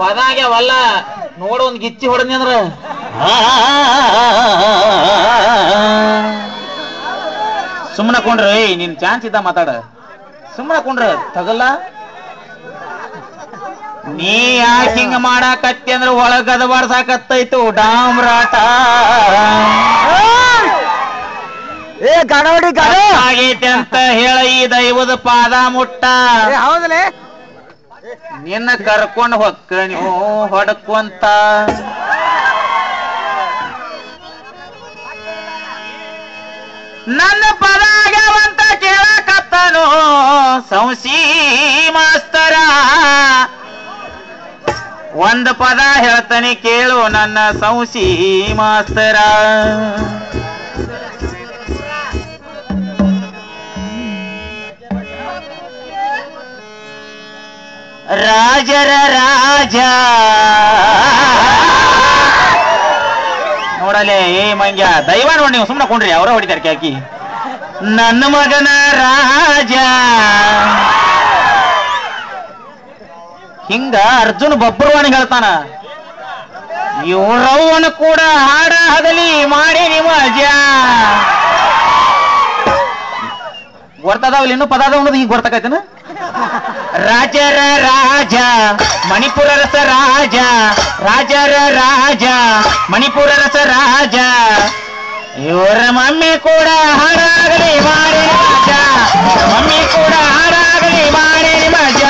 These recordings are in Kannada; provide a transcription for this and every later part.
ಪದಾಗ್ಯಾವಲ್ಲ ನೋಡ ಒಂದ್ ಗಿಚ್ಚಿ ಹೊಡೆದ್ನಿ ಅಂದ್ರ ಸುಮ್ಮನೆ ಕೊಂಡ್ರಿ ನಿನ್ ಚಾನ್ಸ್ ಇದ್ದ ಮಾತಾಡ ಸುಮ್ಮನೆ ಕೊಂಡ್ರ ತಗಲ್ಲ ನೀ ಯಾಕೆ ಹಿಂಗ ಮಾಡಾಕತ್ತಿ ಅಂದ್ರ ಒಳಗದ ಬಾರ್ಸಾಕತ್ತೈತು ಡಾಮ್ರಾಟ ಏ ಗಾಡವಡಿ ಗಾಡ ಆಗೈತೆ ಅಂತ ಹೇಳ ಈ ದೈವದ ಪಾದ ಮುಟ್ಟ ಏ ಹೌದಲೇ ನಿನ್ನ ಕರ್ಕೊಂಡ್ ಹೊಕ್ಕ ನೀವು ಹೊಡಕೊಂತ ನನ್ನ ಪದ ಆಗ್ಯಾವಂತ ಕೇಳಕತ್ತನು ಸಂಸಿ ಮಾಸ್ತರ ಒಂದ್ ಪದ ಹೇಳ್ತಾನೆ ಕೇಳು ನನ್ನ ಸಂಸಿ ಮಾಸ್ತರ ರಾಜರ ರಾಜ ನೋಡಲೆ ಏ ಮಂಗ್ಯ ದೈವ ನೋಡಿ ನೀವು ಸುಮ್ಮನೆ ಕೊಂಡ್ರಿ ಅವರ ಹೊಡಿತಾರೆ ಕ್ಯಾಕಿ ನನ್ನ ಮಗನ ರಾಜ ಹಿಂಗ ಅರ್ಜುನ್ ಬಬ್ರುವಾಣಿ ಹೇಳ್ತಾನ ಇವ್ರವ್ವನ ಕೂಡ ಹಾಡ ಹಗಲಿ ಮಾಡಿ ಮಜಾ ಗೊರ್ತದಾವಲ್ಲ ಇನ್ನೂ ಪದ ಅದಾವ ಅನ್ನೋದು ಈಗ ಗೊತ್ತಾಕೈತೇನ ರಾಜರ ರಾಜ ಮಣಿಪುರ ರಸ ರಾಜ ರಾಜರ ರಾಜ ಮಣಿಪುರ ರಸ ರಾಜ ಇವರ ಮಮ್ಮಿ ಕೂಡ ಹಾಡಾಗಲಿ ಮಾರಿ ರಾಜ ಮಮ್ಮಿ ಕೂಡ ಹಾಡಾಗಲಿ ಮಾರಿ ಮಜ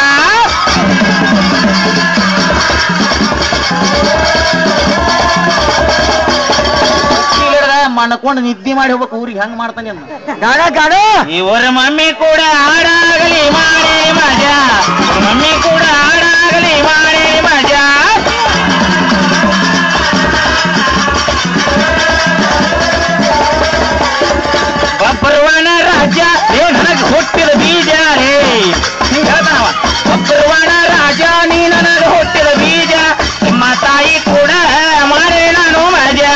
ಮಣ್ಕೊಂಡು ನಿದ್ದೆ ಮಾಡಿ ಹೋಗ್ಬೇಕು ಊರಿಗೆ ಹಂಗ ಮಾಡ್ತಾನೆ ಅವ್ನು. ಗಾಡ ಗಾಡ ಇವರ ಮಮ್ಮಿ ಕೂಡ ಹಾಡಾಗಲಿ ಮಾಡಿ ಮಜಾ ಮಮ್ಮಿ ಕೂಡ ಹಾಡಾಗಲಿ ಮಾಡಿ ಮಜಾ ಬಬ್ಬರ್ವಾಣ ರಾಜ ಏ ನನಗೆ ಹುಟ್ಟಿದ ಬೀಜ ರೇ ಹಿಂಗ ಹೇಳ್ತಾನವ ಬಬ್ಬರ್ವಾಣ ರಾಜ ನೀ ನನಗೆ ಹುಟ್ಟಿದ ಬೀಜ ನಿಮ್ಮ ತಾಯಿ ಕೂಡ ಮಾರೇ ನಾನು ಮಜಾ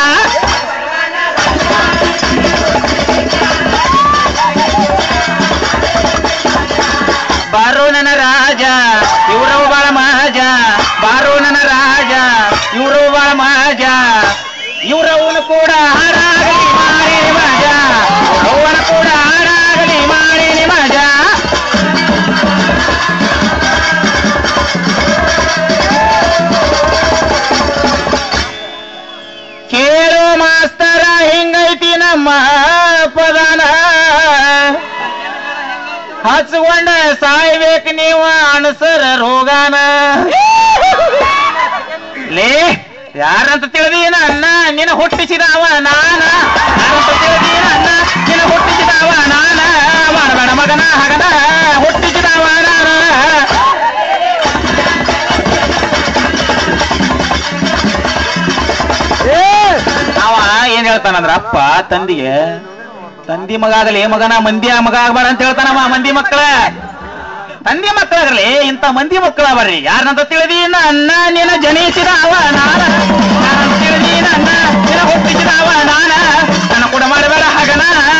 ಬಾರೋ ನನ್ನ ರಾಜ ಇವ್ರವ್ ಬಾಳ ಮಹಾಜ ಬಾರೋ ನನ್ನ ರಾಜ ಇವ್ರವ್ ಬಾಳ ಮಹಾಜ ಇವ್ರವನು ಕೂಡ ಹಾಡಾಗಲಿ ಮಾಡಿ ಮಜ ಅವನ ಕೂಡ ಹಾಡಾಗಲಿ ಮಾಡಿ ಮಜ ಕೇಳು ಮಾಸ್ತರ ಹಿಂಗೈತಿ ನಮ್ಮ ಪದನ ಹಚ್ಕೊಂಡ ಸಾಯ್ಬೇಕು ನೀವು ಅಣಸರ ರೋಗಾನ ಲೇ ಯಾರಂತ ತಿಳಿದೀನ ಅನ್ನ ನಿನ್ನ ಹುಟ್ಟಿಸಿದವ ನಾನ ಯಾರಂತ ತಿಳಿದೀನ ಅನ್ನ ನಿನ್ನ ಹುಟ್ಟಿಸಿದವ ನಾನ ಮಾಡಬೇಡ ಮಗನ ಹಗನ ಹುಟ್ಟಿಸಿದವ ನಾನ ಏ ಅವ ಏನ್ ಹೇಳ್ತಾನಂದ್ರ ಅಪ್ಪ ತಂದಿಗೆ ತಂದಿ ಮಗ ಆಗಲಿ ಮಗನ ಮಂದಿ ಮಗ ಆಗಬಾರ ಅಂತ ಹೇಳ್ತಾನವ ಮಂದಿ ಮಕ್ಕಳ ತಂದಿ ಮಕ್ಕಳಾಗಲಿ ಇಂಥ ಮಂದಿ ಮಕ್ಕಳ ಬರ್ರಿ ಯಾರನ್ನಂತ ತಿಳಿದೀನ ಅನ್ನ ನಿನ್ನ ಜನಿಸಿದ ಅವ ನಾನ ಯಾರಂತ ತಿಳಿದೀನ ಅನ್ನ ನಿನ್ನ ಹುಟ್ಟಿಸಿದ ಅವ ನಾನ ನನ್ನ ಕೂಡ ಮಾಡಬೇಡ ಹಾಗನ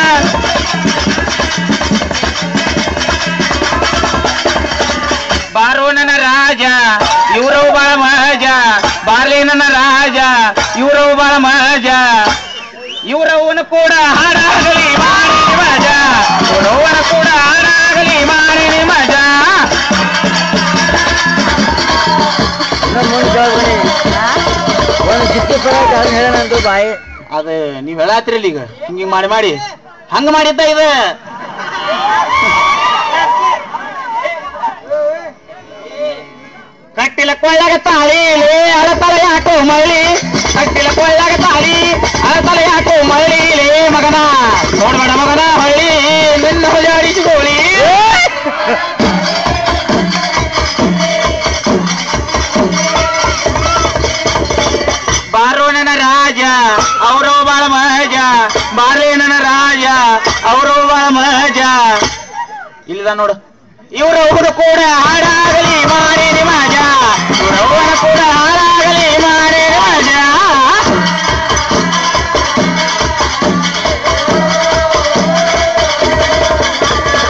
ಬಾರೋ ನನ್ನ ರಾಜ ಇವ್ರವು ಬಾಳ ಮಜ ಬಾರ್ಲಿ ನನ್ನ ರಾಜ ಇವ್ರವು ಬಾಳ ಮಜ ಇವ್ರವನು ಕೂಡ ಹಾಡಾಗಲಿ ಮಾಡಿ ಮಜ ಇವ್ರವನ ಕೂಡ ಹಾಡಾಗಲಿ ಮಾಡಿ ಮಜ ನಮ್ಮ ಮುಂದೆ ಕೇಳ್ಬನಿ ಒಂದು ಜಿತ್ತು ಪರ ಹೇಳೋಣಂತು ಬಾಯಿ ಅದ ನೀವ್ ಹೇಳತ್ರಿಲ್ಲ ಈಗ ಹಿಂಗಿಂಗ್ ಮಾಡಿ ಮಾಡಿ ಹಂಗ ಮಾಡಿದ್ದ ಇದು ಕಟ್ಟಿಲ ಕೊಳ್ಳಾಗ ತಾಳಿ ಅಳತಲ ಯಾಕೋ ಮಳಿ ಕಟ್ಟಿಲ ಕೊಳ್ಳಾಗ ತಾಳಿ ಅಳತಲ ಯಾಕೋ ಮಳಿ ಲೇ ಮಗನ ನೋಡ್ಬೇಡ ಮಗನ ಹಳ್ಳಿ ನಿನ್ನ ಹೊಳಾಡಿಸಿಕೊಳ್ಳಿ ಬಾರೋ ನನ್ನ ರಾಜ ಅವರು ಬಾಳ ಮಜ ಬಾರೇ ನನ್ನ ರಾಜ ಅವರು ಬಾಳ ಮಜ ಇಲ್ಲಿದ ನೋಡು ಇವರೊಬ್ಬರು ಕೂಡ ಹಾಡಾಗಲಿ ಮಾರಿ ಮಜ ಇವರೊಬ್ಬರು ಕೂಡ ಹಾಡಾಗಲಿ ಮಾರಿ ಮಜ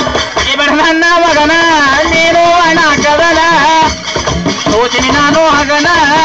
ಇವರು ನನ್ನ ಮಗನ ನೀನು ಹಣ ಕದನ ಸೋಚಿನಿ ನಾನು ಹಗ ಮಗನ